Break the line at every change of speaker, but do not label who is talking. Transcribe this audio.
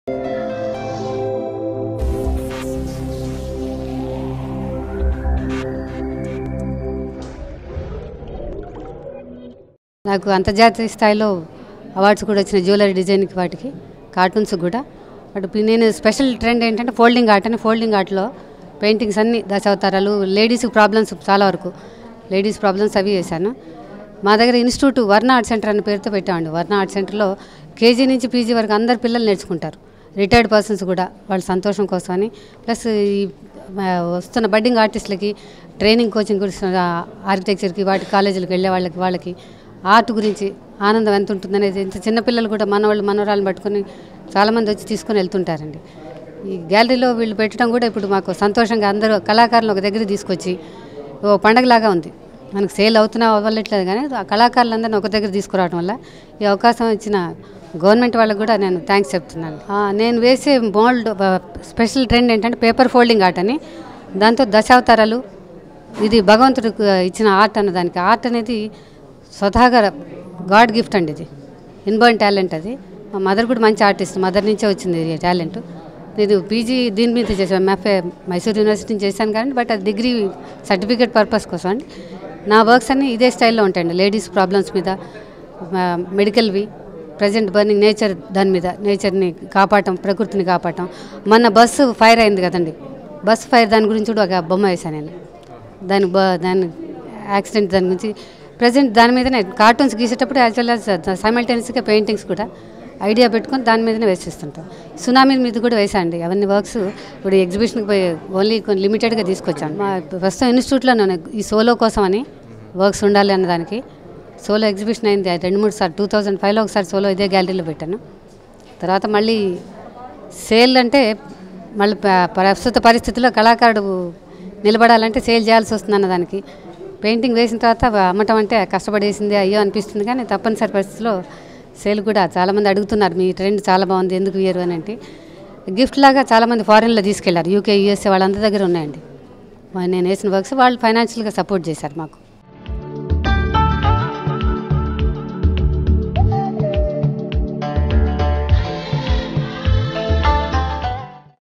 నాకు అంతర్జాతీయ స్థాయిలో అవార్డ్స్ కూడా వచ్చిన జ్యువెలరీ డిజైన్కి వాటికి కార్టూన్స్ కూడా బట్ ఇప్పుడు నేను స్పెషల్ ట్రెండ్ ఏంటంటే ఫోల్డింగ్ ఆర్ట్ అని ఫోల్డింగ్ ఆర్ట్లో పెయింటింగ్స్ అన్ని దశావతారాలు లేడీస్ ప్రాబ్లమ్స్ చాలా వరకు లేడీస్ ప్రాబ్లమ్స్ అవి వేశాను మా దగ్గర ఇన్స్టిట్యూట్ వర్ణ ఆర్ట్ సెంటర్ అనే పేరుతో పెట్టామండి వర్ణ ఆర్ట్ సెంటర్లో కేజీ నుంచి పీజీ వరకు అందరు పిల్లలు నేర్చుకుంటారు రిటైర్డ్ పర్సన్స్ కూడా వాళ్ళ సంతోషం కోసమని ప్లస్ ఈ ఆ, వస్తున్న బడ్డింగ్ ఆర్టిస్టులకి ట్రైనింగ్ కోచింగ్ కూడా ఆర్కిటెక్చర్కి వాటి కాలేజీలకు వెళ్ళే వాళ్ళకి వాళ్ళకి ఆర్ట్ గురించి ఆనందం ఎంత ఉంటుందనేది ఇంత చిన్నపిల్లలు కూడా మనవాళ్ళు మనవరాలను పట్టుకొని చాలామంది వచ్చి తీసుకొని వెళ్తుంటారండి ఈ గ్యాలరీలో వీళ్ళు పెట్టడం కూడా ఇప్పుడు మాకు సంతోషంగా అందరూ కళాకారులు ఒక దగ్గర తీసుకొచ్చి ఓ పండగలాగా ఉంది మనకు సేల్ అవుతున్నా అవ్వట్లేదు కానీ ఆ కళాకారులందరినీ ఒక దగ్గర తీసుకురావడం వల్ల ఈ అవకాశం ఇచ్చిన గవర్నమెంట్ వాళ్ళకి కూడా నేను థ్యాంక్స్ చెప్తున్నాను ఆ, నేను వేసే మోల్డ్ స్పెషల్ ట్రెండ్ ఏంటంటే పేపర్ ఫోల్డింగ్ ఆర్ట్ అని దాంతో దశావతారాలు ఇది భగవంతుడికి ఇచ్చిన ఆర్ట్ అన్న దానికి ఆర్ట్ అనేది స్వతహాగా గాడ్ గిఫ్ట్ అండి ఇది ఇన్బర్న్ టాలెంట్ అది మా మదర్ కూడా మంచి ఆర్టిస్ట్ మదర్ నుంచే వచ్చింది ఈ టాలెంట్ నేను పీజీ దీని మీద చేశాను ఎంఎఫ్ఏ మైసూర్ యూనివర్సిటీ నుంచి చేశాను కానీ బట్ అది డిగ్రీ సర్టిఫికేట్ పర్పస్ కోసం అండి నా వర్క్స్ అన్నీ ఇదే స్టైల్లో ఉంటాయండి లేడీస్ ప్రాబ్లమ్స్ మీద మెడికల్వి ప్రజెంట్ బర్నింగ్ నేచర్ దాని మీద నేచర్ని కాపాడటం ప్రకృతిని కాపాడటం మొన్న బస్సు ఫైర్ అయింది కదండి బస్సు ఫైర్ దాని గురించి కూడా ఒక బొమ్మ వేశాను నేను దాని బ దాని యాక్సిడెంట్ దాని గురించి ప్రజెంట్ దాని మీదనే కార్టూన్స్ గీసేటప్పుడు యాజ్ వెల్ యాజ్ సైమల్టేనియస్గా పెయింటింగ్స్ కూడా ఐడియా పెట్టుకొని దాని మీదనే వేసేస్తుంటాం సునామీ మీద కూడా వేసాండి అవన్నీ వర్క్స్ ఇప్పుడు ఎగ్జిబిషన్కి పోయి ఓన్లీ కొన్ని లిమిటెడ్గా తీసుకొచ్చాను మా ప్రస్తుతం ఇన్స్టిట్యూట్లో నేను ఈ సోలో కోసం అని వర్క్స్ ఉండాలి అన్న దానికి సోలో ఎగ్జిబిషన్ అయింది అది రెండు మూడు సార్లు టూ థౌజండ్ ఫైవ్లో ఒకసారి సోలో ఇదే గ్యాలరీలో పెట్టాను తర్వాత మళ్ళీ సేల్ అంటే మళ్ళీ ప- ప్రస్తుత పరిస్థితుల్లో కళాకారుడు నిలబడాలంటే సేల్ చేయాల్సి వస్తుంది అన్న దానికి పెయింటింగ్ వేసిన తర్వాత అమ్మటం అంటే కష్టపడేసింది అయ్యో అనిపిస్తుంది కానీ తప్పనిసరి పరిస్థితిలో సేల్ కూడా చాలామంది అడుగుతున్నారు మీ ట్రెండ్ చాలా బాగుంది ఎందుకు ఇయ్యరు అని అంటే గిఫ్ట్ లాగా చాలామంది ఫారెన్లో తీసుకెళ్లారు యూకే యూఎస్ఏ వాళ్ళందరి దగ్గర ఉన్నాయండి మా- నేను వేసిన వర్క్స్ వాళ్ళు ఫైనాన్షియల్గా సపోర్ట్ చేశారు మాకు